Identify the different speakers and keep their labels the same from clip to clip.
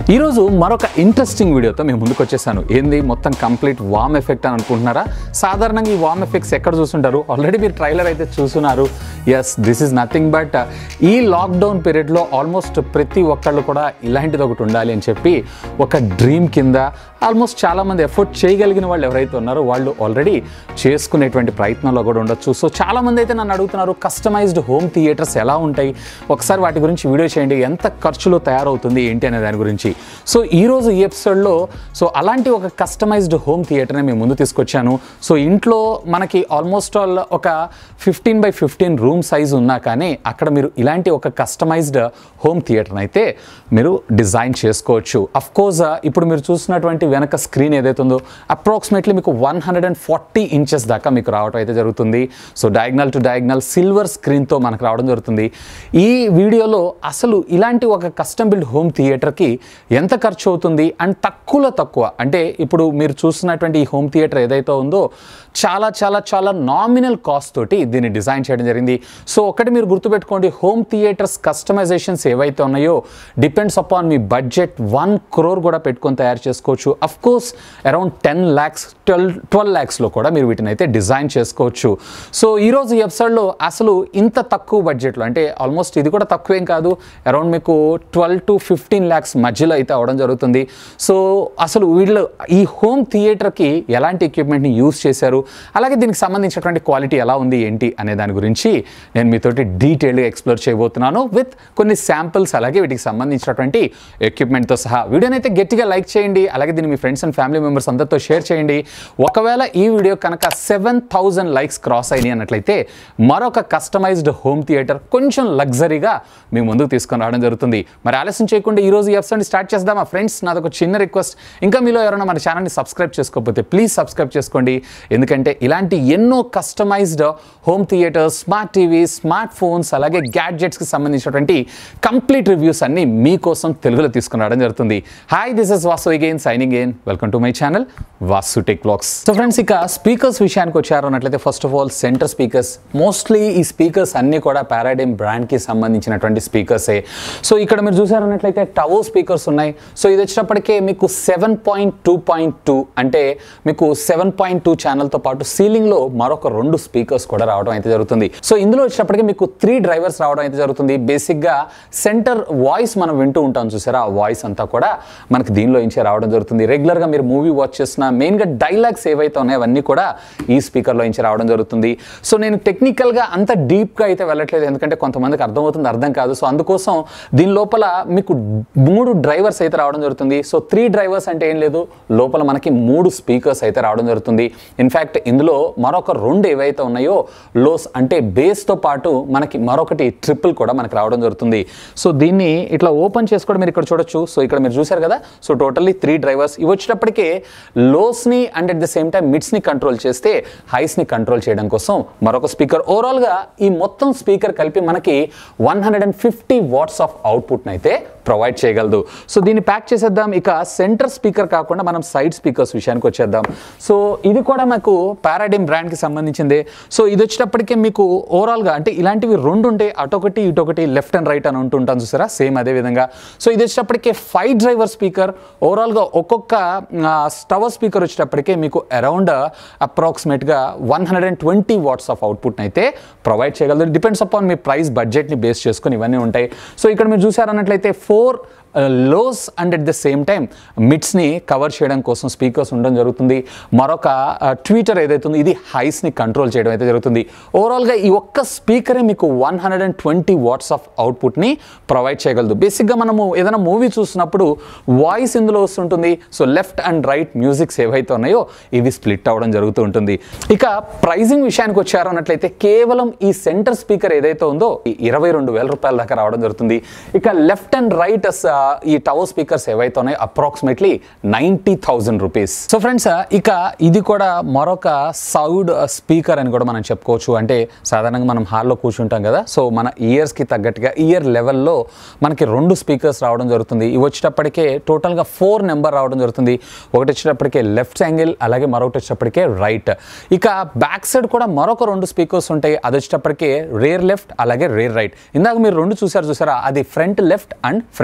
Speaker 1: ఈరోజు మరొక ఇంట్రెస్టింగ్ వీడియోతో మేము ముందుకు వచ్చేసాను ఏంది మొత్తం కంప్లీట్ వామ్ ఎఫెక్ట్ అని అనుకుంటున్నారా సాధారణంగా ఈ వామ్ ఎఫెక్ట్స్ ఎక్కడ చూసుంటారు ఆల్రెడీ మీరు ట్రైలర్ అయితే చూస్తున్నారు yes this is nothing but ఈ లాక్డౌన్ పీరియడ్లో ఆల్మోస్ట్ ప్రతి ఒక్కళ్ళు కూడా ఇలాంటిది ఒకటి ఉండాలి అని చెప్పి ఒక డ్రీమ్ కింద ఆల్మోస్ట్ చాలామంది ఎఫర్ట్ చేయగలిగిన వాళ్ళు ఎవరైతే ఉన్నారో వాళ్ళు ఆల్రెడీ చేసుకునేటువంటి ప్రయత్నంలో కూడా ఉండొచ్చు సో చాలామంది అయితే నన్ను అడుగుతున్నారు కస్టమైజ్డ్ హోమ్ థియేటర్స్ ఎలా ఉంటాయి ఒకసారి వాటి గురించి వీడియో చేయండి ఎంత ఖర్చులో తయారవుతుంది ఏంటి అనే దాని గురించి సో ఈరోజు ఈ ఎపిసోడ్లో సో అలాంటి ఒక కస్టమైజ్డ్ హోమ్ థియేటర్ని మేము ముందు తీసుకొచ్చాను సో ఇంట్లో మనకి ఆల్మోస్ట్ ఆల్ ఒక fifteen by fifteen room size ఉన్నా కానీ అక్కడ మీరు ఇలాంటి ఒక కస్టమైజ్డ్ హోమ్ థియేటర్ని అయితే మీరు డిజైన్ చేసుకోవచ్చు అఫ్ కోర్స్ ఇప్పుడు మీరు చూసినటువంటి వెనక స్క్రీన్ ఏదైతే ఉందో అప్రాక్సిమేట్లీ మీకు one hundred and forty inches దాకా మీకు రావడం అయితే జరుగుతుంది so diagonal to diagonal silver స్క్రీన్తో మనకు రావడం జరుగుతుంది ఈ వీడియోలో అసలు ఇలాంటి ఒక కస్టమ్ బిల్డ్ హోమ్ థియేటర్కి ఎంత ఖర్చు అవుతుంది అండ్ తక్కువలో తక్కువ అంటే ఇప్పుడు మీరు చూస్తున్నటువంటి ఈ హోమ్ థియేటర్ ఏదైతే ఉందో చాలా చాలా చాలా నామినల్ కాస్ట్ తోటి దీన్ని డిజైన్ చేయడం జరిగింది సో ఒకటి మీరు గుర్తుపెట్టుకోండి హోమ్ థియేటర్స్ కస్టమైజేషన్స్ ఏవైతే ఉన్నాయో డిపెండ్స్ అపాన్ మీ బడ్జెట్ వన్ క్రోర్ కూడా పెట్టుకొని తయారు చేసుకోవచ్చు of course around ten lakhs twelve twelve ల్యాక్స్లో కూడా మీరు వీటిని అయితే డిజైన్ చేసుకోవచ్చు సో ఈరోజు ఈ ఎపిసోడ్లో అసలు ఇంత తక్కువ బడ్జెట్లో అంటే ఆల్మోస్ట్ ఇది కూడా తక్కువేం కాదు అరౌండ్ మీకు ట్వెల్వ్ టు ఫిఫ్టీన్ ల్యాక్స్ మధ్యలో అయితే అవడం జరుగుతుంది సో అసలు వీళ్ళు ఈ హోమ్ థియేటర్కి ఎలాంటి ఎక్విప్మెంట్ని యూస్ చేశారు అలాగే దీనికి సంబంధించినటువంటి క్వాలిటీ ఎలా ఉంది ఏంటి అనే దాని గురించి నేను మీతోటి డీటెయిల్గా ఎక్స్ప్లోర్ చేయబోతున్నాను విత్ కొన్ని శాంపిల్స్ అలాగే వీటికి సంబంధించినటువంటి ఎక్విప్మెంట్తో సహా వీడియోని అయితే గట్టిగా లైక్ చేయండి అలాగే దీన్ని మీ ఫ్రెండ్స్ అండ్ ఫ్యామిలీ మెంబర్స్ అందరితో షేర్ చేయండి ఒకవేళ ఈ వీడియో కనుక సెవెన్ థౌజండ్ లైక్స్ క్రాస్ అయినాయి అన్నట్లయితే మరొక కస్టమైజ్డ్ హోమ్ థియేటర్ కొంచెం లగ్జరీగా మీ ముందుకు తీసుకొని రావడం జరుగుతుంది మరి ఆలస్యం చేయకుండా ఈ రోజు ఈ ఎపిసోడ్ని స్టార్ట్ చేద్దామా ఫ్రెండ్స్ నాదొక చిన్న రిక్వెస్ట్ ఇంకా మీలో ఎవరైనా మన ఛానల్ని సబ్స్క్రైబ్ చేసుకోకపోతే ప్లీజ్ సబ్స్క్రైబ్ చేసుకోండి ఎందుకంటే ఇలాంటి ఎన్నో customised home theatres smart TV smart phones అలాగే గ్యాడ్జెట్స్కి సంబంధించినటువంటి కంప్లీట్ రివ్యూస్ అన్ని మీకోసం తెలుగులో తీసుకుని రావడం జరుగుతుంది hi this is Vasu again signing in welcome to my channel Vasu tech blogs so friends ఇక స్పీకర్స్ విషయానికి వచ్చారు అన్నట్లయితే first of all centre speakers mostly ఈ స్పీకర్స్ అన్ని కూడా పారాడైమ్ బ్రాండ్కి సంబంధించినటువంటి స్పీకర్సే సో ఇక్కడ మీరు చూసారన్నట్లయితే టవో స్పీకర్స్ ఉన్నాయి సో ఇది వచ్చినప్పటికే మీకు seven point two point two అంటే మీకు సెవెన్ పాయింట్ టూ ఛానల్తో పాటు సీలింగ్లో మరొక రెండు స్పీకర్స్ కూడా రావడం అయితే జరుగుతుంది సో ఇందులో వచ్చినప్పటికీ మీకు త్రీ డ్రైవర్స్ రావడం అయితే జరుగుతుంది బేసిక్గా సెంటర్ వాయిస్ మనం వింటూ ఉంటాం చూసారా ఆ వాయిస్ అంతా కూడా మనకి దీనిలో ఇంచే రావడం జరుగుతుంది రెగ్యులర్గా మీరు మూవీ వాచ్ చేసిన మెయిన్గా డైలాగ్స్ ఏవైతే ఉన్నాయో అవన్నీ కూడా ఈ స్పీకర్లో ఇంచి రావడం జరుగుతుంది సో నేను టెక్నికల్గా అంత డీప్గా అయితే వెళ్ళట్లేదు ఎందుకంటే కొంతమందికి అర్థమవుతుంది అర్థం కాదు సో అందుకోసం దీని లోపల మీకు మూడు డ్రైవర్స్ అయితే రావడం జరుగుతుంది సో త్రీ డ్రైవర్స్ అంటే ఏం లేదు లోపల మనకి మూడు స్పీకర్స్ అయితే రావడం జరుగుతుంది ఇన్ఫ్యాక్ట్ ఇందులో మరొక రెండు ఏవైతే ఉన్నాయో లోస్ అంటే బేస్తో పాటు మనకి మరొకటి ట్రిపుల్ కూడా మనకి రావడం జరుగుతుంది సో దీన్ని ఇట్లా ఓపెన్ చేసుకోవడం మీరు ఇక్కడ చూడొచ్చు సో ఇక్కడ మీరు చూశారు కదా సో టోటల్లీ త్రీ డ్రైవర్స్ ఇవి వచ్చేటప్పటికే లోస్ని and at the same time మిడ్స్ని కంట్రోల్ చేస్తే హైస్ని కంట్రోల్ చేయడం కోసం మరొక స్పీకర్ ఓవరాల్గా ఈ మొత్తం స్పీకర్ కలిపి మనకి one hundred and fifty watts of అవుట్పుట్ని అయితే ప్రొవైడ్ చేయగలదు సో దీన్ని ప్యాక్ చేసేద్దాం ఇక సెంటర్ స్పీకర్ కాకుండా మనం సైడ్ స్పీకర్స్ విషయానికి వచ్చేద్దాం సో ఇది కూడా మాకు పారాడిమ్ బ్రాండ్కి సంబంధించింది సో ఇది వచ్చేటప్పటికే మీకు ఓవరాల్గా అంటే ఇలాంటివి రెండు ఉంటాయి అటొకటి ఇటొకటి లెఫ్ట్ అండ్ రైట్ అని ఉంటుంటాను చూసారా సేమ్ అదే విధంగా సో ఇది వచ్చేటప్పటికే ఫైవ్ డ్రైవర్ స్పీకర్ ఓవరాల్గా ఒక్కొక్క స్టవర్ స్పీకర్ వచ్చేటప్పటికే మీకు అరౌండ్ అప్రాక్సిమేట్గా one hundred and twenty watts of అవుట్పుట్ని అయితే ప్రొవైడ్ చేయగలదు డిపెండ్స్ అపాన్ మీ ప్రైస్ బడ్జెట్ని బేస్ చేసుకొని ఇవన్నీ ఉంటాయి సో ఇక్కడ మీరు చూసారన్నట్లయితే four lows and at the same time మిడ్స్ని కవర్ చేయడం కోసం స్పీకర్స్ ఉండడం జరుగుతుంది మరొక ట్వీటర్ ఏదైతే ఉందో ఇది హైస్ని కంట్రోల్ చేయడం అయితే జరుగుతుంది ఓవరాల్గా ఈ ఒక్క స్పీకరే మీకు one hundred and twenty watts of అవుట్పుట్ని ప్రొవైడ్ చేయగలదు బేసిక్గా మనము ఏదైనా మూవీ చూసినప్పుడు వాయిస్ ఇందులో వస్తుంటుంది so left and right musics ఏవైతే ఉన్నాయో ఇవి స్ప్లిట్ అవ్వడం జరుగుతూ ఉంటుంది ఇక ప్రైజింగ్ విషయానికి వచ్చారు అన్నట్లయితే కేవలం ఈ సెంటర్ స్పీకర్ ఏదైతే ఉందో ఇరవై రెండు వేల రూపాయల దాకా రావడం జరుగుతుంది ఇక లెఫ్ట్ అండ్ రైట్ ఈ టవర్ స్పీకర్స్ ఏవైతే ఉన్నాయో approximately ninety thousand rupees so friends ఇక ఇది కూడా మరొక సౌడ్ స్పీకర్ అని కూడా మనం చెప్పుకోవచ్చు అంటే సాధారణంగా మనం హాల్లో కూర్చుంటాం కదా సో మన ఇయర్స్కి తగ్గట్టుగా ఇయర్ లెవెల్లో మనకి రెండు స్పీకర్స్ రావడం జరుగుతుంది ఇవి వచ్చేటప్పటికే టోటల్గా ఫోర్ నెంబర్ రావడం జరుగుతుంది ఒకటి వచ్చేటప్పటికే లెఫ్ట్ యాంగిల్ అలాగే మరొకటి వచ్చేటప్పటికే రైట్ ఇక బ్యాక్ సైడ్ కూడా మరొక రెండు స్పీకర్స్ ఉంటాయి అది వచ్చేటప్పటికే రేర్ లెఫ్ట్ అలాగే రేర్ రైట్ ఇందాక మీరు రెండు చూసారు చూసారా అది front left and front right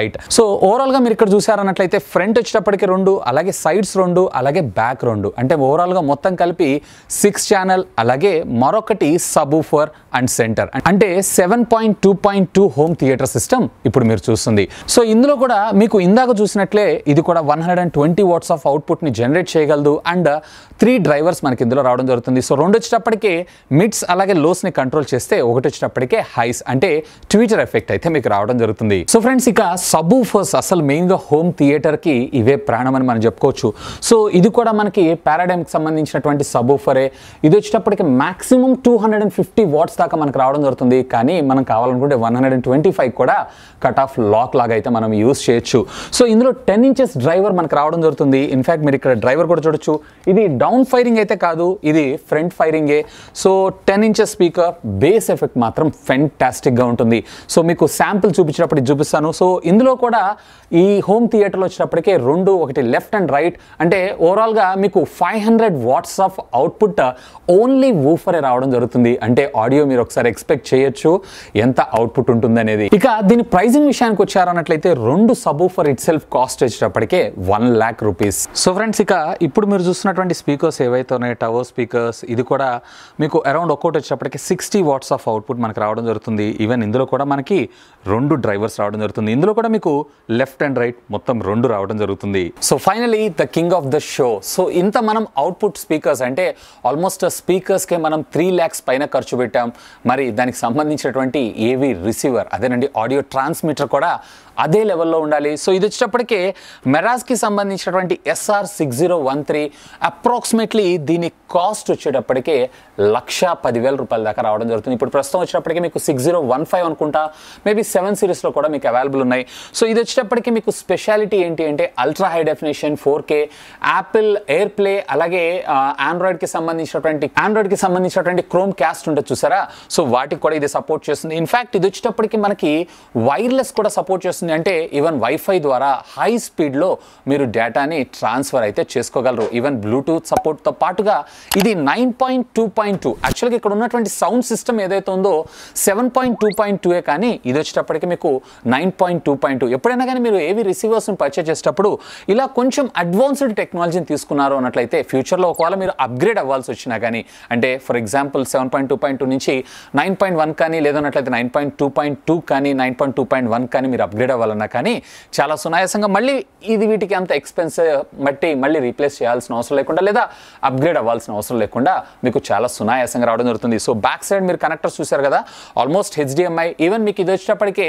Speaker 1: height so ఓవరాల్గా మీరు ఇక్కడ చూసారన్నట్లయితే ఫ్రంట్ వచ్చేటప్పటికి రెండు అలాగే సైడ్స్ రెండు అలాగే బ్యాక్ రెండు అంటే ఓవరాల్గా మొత్తం కలిపి సిక్స్ ఛానల్ అలాగే మరొకటి సబూఫర్ అండ్ సెంటర్ అంటే seven point two point two home theatre system ఇప్పుడు మీరు చూస్తుంది సో ఇందులో కూడా మీకు ఇందాక చూసినట్లే ఇది కూడా one hundred and twenty watts of అవుట్పుట్ని జనరేట్ చేయగలదు అండ్ త్రీ డ్రైవర్స్ మనకి ఇందులో రావడం జరుగుతుంది సో రెండు వచ్చేటప్పటికే మిడ్స్ అలాగే లోస్ని కంట్రోల్ చేస్తే ఒకటి వచ్చేటప్పటికే హైస్ అంటే ట్విటర్ ఎఫెక్ట్ అయితే మీకు రావడం జరుగుతుంది సో ఫ్రెండ్స్ ఇక సబూఫర్స్ అసలు మెయిన్గా హోమ్ థియేటర్కి ఇవే ప్రాణం అని మనం చెప్పుకోవచ్చు సో ఇది కూడా మనకి పారాడైమ్కి సంబంధించినటువంటి సబూఫరే ఇది వచ్చేటప్పటికి maximum two hundred and fifty watts దాకా మనకు రావడం జరుగుతుంది కానీ మనం కావాలనుకుంటే one hundred and twenty five కూడా కట్ ఆఫ్ లాక్ లాగా అయితే మనం యూస్ చేయొచ్చు సో ఇందులో టెన్ ఇంచెస్ డ్రైవర్ మనకు రావడం జరుగుతుంది ఇన్ఫాక్ట్ మీరు ఇక్కడ డ్రైవర్ కూడా చూడొచ్చు ఇది డౌన్ ఫైరింగ్ అయితే కాదు ఇది ఫ్రంట్ ఫైరింగే so ten inches speaker base effect మాత్రం ఫెంటాస్టిక్గా ఉంటుంది సో మీకు శాంపుల్ చూపించినప్పుడు ఇది చూపిస్తాను సో ఇందులో కూడా ఈ హోమ్ థియేటర్లో వచ్చినప్పటికే రెండు ఒకటి లెఫ్ట్ అండ్ రైట్ అంటే ఓవరాల్గా మీకు five hundred watts of output only వూఫరే రావడం జరుగుతుంది అంటే ఆడియో మీరు ఒకసారి ఎక్స్పెక్ట్ చేయొచ్చు ఎంత అవుట్పుట్ ఉంటుంది అనేది ఇక దీని ప్రైజింగ్ విషయానికి వచ్చారన్నట్లయితే రెండు సబూఫర్ ఇట్ సెల్ఫ్ కాస్ట్ వచ్చేటప్పటికే one lakh rupees so friends ఇక ఇప్పుడు మీరు చూస్తున్నటువంటి స్పీకర్స్ ఏవైతే ఉన్నాయో టవర్ స్పీకర్స్ ఇది కూడా మీకు అరౌండ్ ఒక్కోటి వచ్చేటప్పటికి సిక్స్టీ వాట్స్ ఆఫ్ అవుట్పుట్ మనకు రావడం జరుగుతుంది ఈవెన్ ఇందులో కూడా మనకి రెండు డ్రైవర్స్ రావడం జరుగుతుంది ఇందులో కూడా మీకు లెఫ్ట్ అండ్ రైట్ మొత్తం రెండు రావడం జరుగుతుంది so finally the king of the show so ఇంత మనం అవుట్పుట్ స్పీకర్స్ అంటే ఆల్మోస్ట్ స్పీకర్స్కే మనం త్రీ ల్యాక్స్ పైన ఖర్చు పెట్టాం మరి దానికి సంబంధించినటువంటి ఏవి రిసీవర్ అదేనండి ఆడియో ట్రాన్స్మిటర్ కూడా అదే లెవెల్లో ఉండాలి సో ఇది వచ్చేటప్పటికే మెరాజ్కి సంబంధించినటువంటి SR six zero one three approximately దీని కాస్ట్ వచ్చేటప్పటికే లక్ష పదివేల రూపాయల దాకా రావడం జరుగుతుంది ఇప్పుడు ప్రస్తుతం వచ్చేటప్పటికి మీకు సిక్స్ జీరో వన్ ఫైవ్ అనుకుంటా మేబీ సెవెన్ సిరీస్లో కూడా మీకు అవైలబుల్ ఉన్నాయి సో ఇది వచ్చేటప్పటికి మీకు స్పెషాలిటీ ఏంటి అంటే ultra high definition four K Apple AirPlay అలాగే ఆండ్రాయిడ్కి సంబంధించినటువంటి ఆండ్రాయిడ్కి సంబంధించినటువంటి క్రోమ్ క్యాస్ట్ ఉంటుంది చూసారా సో వాటికి కూడా ఇది సపోర్ట్ చేస్తుంది ఇన్ఫాక్ట్ ఇది వచ్చేటప్పటికి మనకి వైర్లెస్ కూడా సపోర్ట్ చేస్తుంది అంటే ఈవెన్ వైఫై ద్వారా హై స్పీడ్లో మీరు డేటాని ట్రాన్స్ఫర్ అయితే చేసుకోగలరు ఈవెన్ బ్లూటూత్ సపోర్ట్తో పాటుగా ఇది nine point two point two యాక్చువల్గా ఇక్కడ ఉన్నటువంటి సౌండ్ సిస్టమ్ ఏదైతే ఉందో seven point two point two కానీ ఇది వచ్చేటప్పటికి మీకు nine point two point two ఎప్పుడైనా కానీ మీరు ఏవి రిసీవర్స్ని పర్చేస్ చేసేటప్పుడు ఇలా కొంచెం అడ్వాన్స్డ్ టెక్నాలజీని తీసుకున్నారు అన్నట్లయితే ఫ్యూచర్లో ఒకవేళ మీరు అప్గ్రేడ్ అవ్వాల్సి వచ్చినా కానీ అంటే for example seven point two point two నుంచి నైన్ పాయింట్ వన్ కానీ లేదన్నట్లయితే nine point two point two కానీ nine point two point one కానీ మీరు అప్గ్రేడ్ అవ్వాలన్నా కానీ చాలా సునాయాసంగా మళ్ళీ ఇది వీటికి అంత ఎక్స్పెన్స్ బట్టి మళ్ళీ రీప్లేస్ చేయాల్సిన అవసరం లేకుండా లేదా అప్గ్రేడ్ అవ్వాల్సిన అవసరం లేకుండా మీకు చాలా సునాయాసంగా రావడం జరుగుతుంది సో బ్యాక్ సైడ్ మీరు కనెక్టర్స్ చూశారు కదా ఆల్మోస్ట్ హెచ్డిఎంఐ ఈవెన్ మీకు ఇది వచ్చేటప్పటికి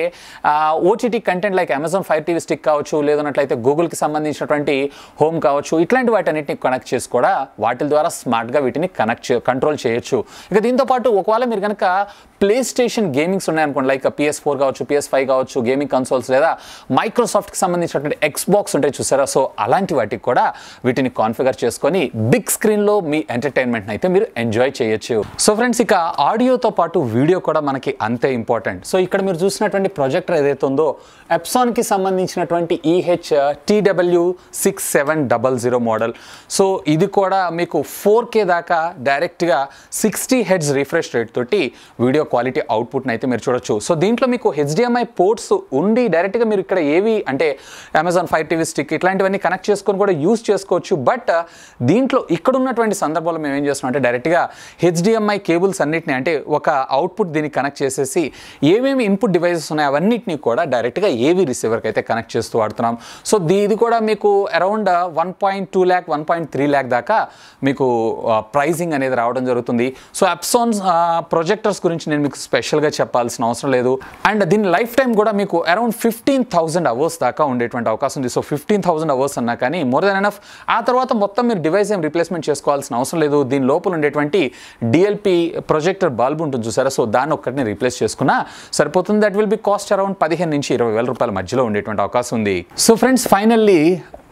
Speaker 1: OTT content like Amazon Fire TV stick కావచ్చు లేదన్నట్లయితే గూగుల్కి సంబంధించినటువంటి హోమ్ కావచ్చు ఇట్లాంటి వాటన్నిటిని కనెక్ట్ చేసి కూడా వాటి ద్వారా స్మార్ట్గా వీటిని కనెక్ట్ చే కంట్రోల్ చేయొచ్చు ఇక దీంతో పాటు ఒకవేళ మీరు కనుక ప్లే స్టేషన్ గేమింగ్స్ ఉన్నాయనుకోండి లైక్ పిఎస్ ఫోర్ కావచ్చు పిఎస్ ఫైవ్ కావచ్చు గేమింగ్ కన్సోల్స్ లేదా మైక్రోసాఫ్ట్కి సంబంధించినటువంటి ఎక్స్బాక్స్ ఉంటాయి చూసారా సో అలాంటి వాటికి కూడా వీటిని కాన్ఫిగర్ చేసుకొని బిగ్ స్క్రీన్లో మీ ఎంటర్టైన్మెంట్ని అయితే మీరు ఎంజాయ్ చేయొచ్చు సో ఫ్రెండ్స్ ఇక ఆడియోతో పాటు వీడియో కూడా మనకి అంతే ఇంపార్టెంట్ సో ఇక్కడ మీరు చూసినటువంటి ప్రొజెక్టర్ ఏదైతే ఉందో ఎప్సాన్కి సంబంధించినటువంటి EH TW six seven double zero model so ఇది కూడా మీకు ఫోర్ కే దాకా డైరెక్ట్గా సిక్స్టీ హెడ్స్ రిఫ్రెష్ రేట్ తోటి వీడియో క్వాలిటీ అవుట్పుట్ని అయితే మీరు చూడొచ్చు సో దీంట్లో మీకు హెచ్డిఎంఐ పోర్ట్స్ ఉండి డైరెక్ట్గా మీరు ఇక్కడ ఏవి అంటే అమెజాన్ ఫైర్ టీవీ స్టిక్ ఇట్లాంటివన్నీ కనెక్ట్ చేసుకొని కూడా యూస్ చేసుకోవచ్చు బట్ దీంట్లో ఇక్కడ ఉన్నటువంటి సందర్భంలో మేము ఏం చేస్తున్నాం అంటే డైరెక్ట్గా హెచ్డిఎంఐ కేబుల్స్ అన్నిటిని అంటే ఒక అవుట్పుట్ దీనికి కనెక్ట్ చేసేసి ఏమేమి ఇన్పుట్ డివైసెస్ ఉన్నాయో అవన్నిటిని కూడా డైరెక్ట్గా ఏవి రిసీవర్కి అయితే కనెక్ట్ చేస్తూ వాడుతున్నాం సో దీ ఇది కూడా మీకు around one point two lakh one point three lakh దాకా మీకు ప్రైజింగ్ అనేది రావడం జరుగుతుంది సో అప్సాన్స్ ప్రొజెక్టర్స్ గురించి నేను మీకు స్పెషల్గా చెప్పాల్సిన అవసరం లేదు అండ్ దీని లైఫ్ టైం కూడా మీకు అరౌండ్ ఫిఫ్టీన్ థౌసండ్ అవర్స్ దాకా ఉండేటువంటి అవకాశం ఉంది సో ఫిఫ్టీన్ థౌసండ్ అవర్స్ అన్నా కానీ మోర్ దెన్ ఎనఫ్ ఆ తర్వాత మొత్తం మీరు డివైస్ ఏం రీప్లేస్మెంట్ చేసుకోవాల్సిన అవసరం లేదు దీని లోపల ఉండేటువంటి డిఎల్పి ప్రొజెక్టర్ బల్బ్ ఉంటుంది చూసారా సో దాన్ని ఒక్కటిని రీప్లేస్ చేసుకున్నా సరిపోతుంది that will be cost around పదిహేను నుంచి ఇరవై వేల రూపాయల మధ్యలో ఉండేటువంటి అవకాశం ఉంది సో ఫ్రెండ్స్ ఫైనల్లీ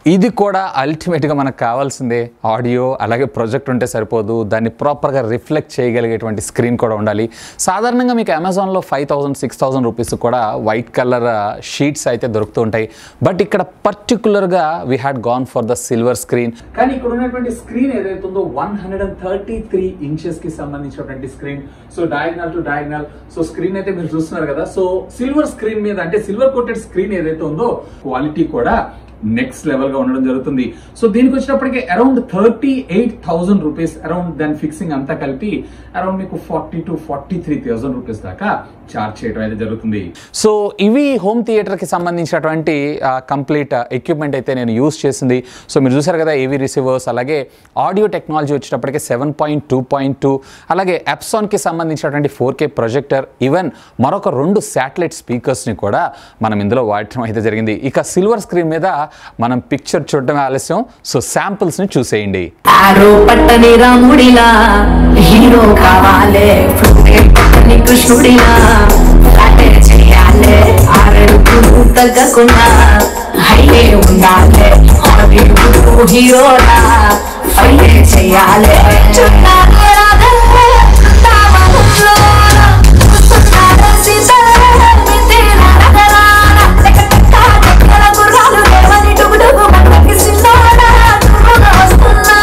Speaker 1: ఇది కూడా అల్టిమేట్గా మనకు కావాల్సిందే ఆడియో అలాగే ప్రొజెక్ట్ ఉంటే సరిపోదు దాన్ని ప్రాపర్గా రిఫ్లెక్ట్ చేయగలిగేటువంటి స్క్రీన్ కూడా ఉండాలి సాధారణంగా మీకు అమెజాన్లో five thousand six thousand rupees కూడా వైట్ కలర్ షీట్స్ అయితే దొరుకుతూ ఉంటాయి బట్ ఇక్కడ పర్టికులర్గా we had gone for the silver screen కానీ ఇక్కడ ఉన్నటువంటి స్క్రీన్ ఏదైతే ఉందో one hundred and thirty three inches కి సంబంధించినటువంటి screen so diagonal to diagonal so screen అయితే మీరు చూస్తున్నారు కదా సో సిల్వర్ స్క్రీన్ మీద అంటే సిల్వర్ కోటెడ్ స్క్రీన్ ఏదైతే ఉందో క్వాలిటీ కూడా నెక్స్ట్ లెవెల్ గా ఉండడం జరుగుతుంది సో దీనికి వచ్చినప్పటికీ around thirty eight thousand rupees around దాని ఫిక్సింగ్ అంతా కలిపి అరౌండ్ మీకు forty to forty three thousand rupees దాకా చార్జ్ చేయడం అయితే జరుగుతుంది సో ఇవి హోమ్ థియేటర్ కి సంబంధించినటువంటి కంప్లీట్ ఎక్విప్మెంట్ అయితే నేను యూస్ చేసింది సో మీరు చూసారు కదా ఏవీ రిసీవర్స్ అలాగే ఆడియో టెక్నాలజీ వచ్చేటప్పటికి seven point two point two అలాగే ఎప్సాన్ కి సంబంధించినటువంటి ఫోర్ కే ప్రొజెక్టర్ ఈవెన్ మరొక రెండు శాటిలైట్ స్పీకర్స్ ని కూడా మనం ఇందులో వాడటం అయితే జరిగింది ఇక సిల్వర్ స్క్రీన్ మీద మనం పిక్చర్ చూడటమే ఆలస్యం సో శాంపుల్స్ ని చూసేయండి
Speaker 2: ఆరో పట్టని రాముడిలా హీరో కావాలే ఫ్లూటే పట్టని కృష్ణుడిలా లాటే చేయాలే ఆరడుగులు తగ్గకుండా హైవే ఉండాలే హాలీవుడ్ హీరోలా ఫైటే చేయాలే చుట్టాలే రాగలే చుట్టావనుల్లోన చూస్తున్నారే సీతారే మితేన నగరాన టక టక టక్కల గుర్రాలు లేవని డుగుడుగు మనకి సిన్నోడా దుర్రుగా వస్తున్నా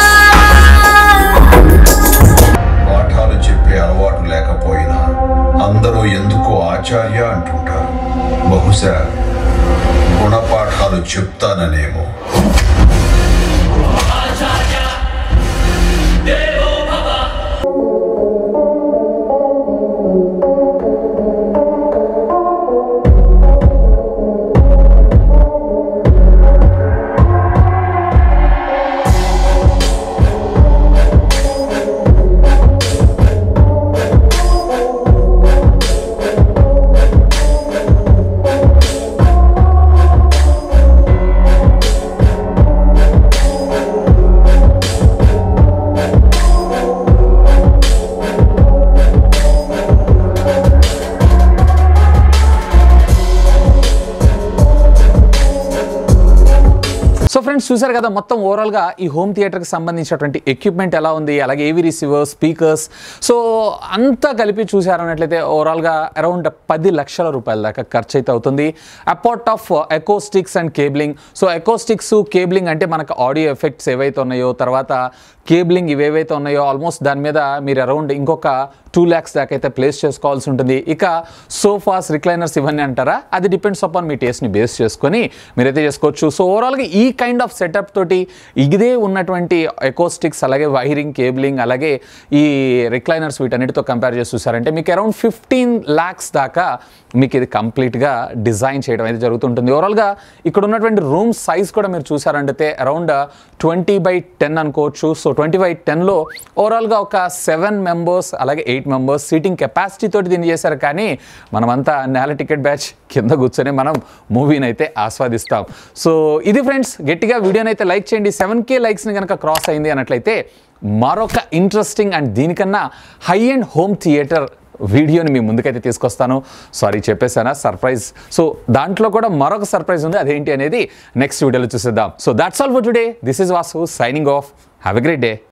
Speaker 3: పాఠాలు చెప్పే అలవాటు లేకపోయినా అందరూ ఎందుకో ఆచార్య అంటుంటారు బహుశా గుణపాఠాలు చెప్తాననేమో
Speaker 1: సో ఫ్రెండ్స్ చూసారు కదా మొత్తం ఓవరాల్గా ఈ హోమ్ థియేటర్కి సంబంధించినటువంటి ఎక్విప్మెంట్ ఎలా ఉంది అలాగే ఏవి రిసీవర్ స్పీకర్స్ సో అంతా కలిపి చూసారన్నట్లయితే ఓవరాల్గా అరౌండ్ పది లక్షల రూపాయల దాకా ఖర్చు అయితే అవుతుంది apart of acoustics and cabling so acoustics cabling అంటే మనకు ఆడియో ఎఫెక్ట్స్ ఏవైతే ఉన్నాయో తర్వాత కేబ్లింగ్ ఇవేవైతే ఉన్నాయో ఆల్మోస్ట్ దాని మీద మీరు అరౌండ్ ఇంకొక టూ ల్యాక్స్ దాకా అయితే ప్లేస్ చేసుకోవాల్సి ఉంటుంది ఇక సోఫాస్ రిక్లైనర్స్ ఇవన్నీ అంటారా అది డిపెండ్స్ అపాన్ మీ టేస్ట్ని బేస్ చేసుకొని మీరైతే చేసుకోవచ్చు సో ఓవరాల్గా ఈ కైండ్ ఆఫ్ సెటప్ తోటి ఇదే ఉన్నటువంటి ఎకోస్టిక్స్ అలాగే వైరింగ్ కేబులింగ్ అలాగే ఈ రిక్లైనర్స్ వీటన్నిటితో కంపేర్ చేసి చూసారంటే మీకు అరౌండ్ ఫిఫ్టీన్ ల్యాక్స్ దాకా మీకు ఇది కంప్లీట్గా డిజైన్ చేయడం అయితే జరుగుతుంటుంది ఓవరాల్గా ఇక్కడ ఉన్నటువంటి రూమ్ సైజ్ కూడా మీరు చూసారంటే అరౌండ్ ట్వంటీ బై టెన్ అనుకోవచ్చు సో ట్వంటీ బై టెన్లో ఓవరాల్గా ఒక సెవెన్ మెంబర్స్ అలాగే ఎయిట్ మెంబర్స్ సీటింగ్ కెపాసిటీ తోటి దీన్ని చేశారు కానీ మనమంతా నేల టికెట్ బ్యాచ్ కింద కూర్చొని మనం మూవీని అయితే ఆస్వాదిస్తాం సో ఇది ఫ్రెండ్స్ గట్టిగా వీడియోని అయితే లైక్ చేయండి సెవెన్ కే లైక్స్ని కనుక క్రాస్ అయింది అన్నట్లయితే మరొక ఇంట్రెస్టింగ్ అండ్ దీనికన్నా హై అండ్ హోమ్ థియేటర్ వీడియోని మీ ముందుకైతే తీసుకొస్తాను సారీ చెప్పేసానా సర్ప్రైజ్ సో దాంట్లో కూడా మరొక సర్ప్రైజ్ ఉంది అదేంటి అనేది నెక్స్ట్ వీడియోలో చూసేద్దాం so that's all for today this is Vasu signing off have a great day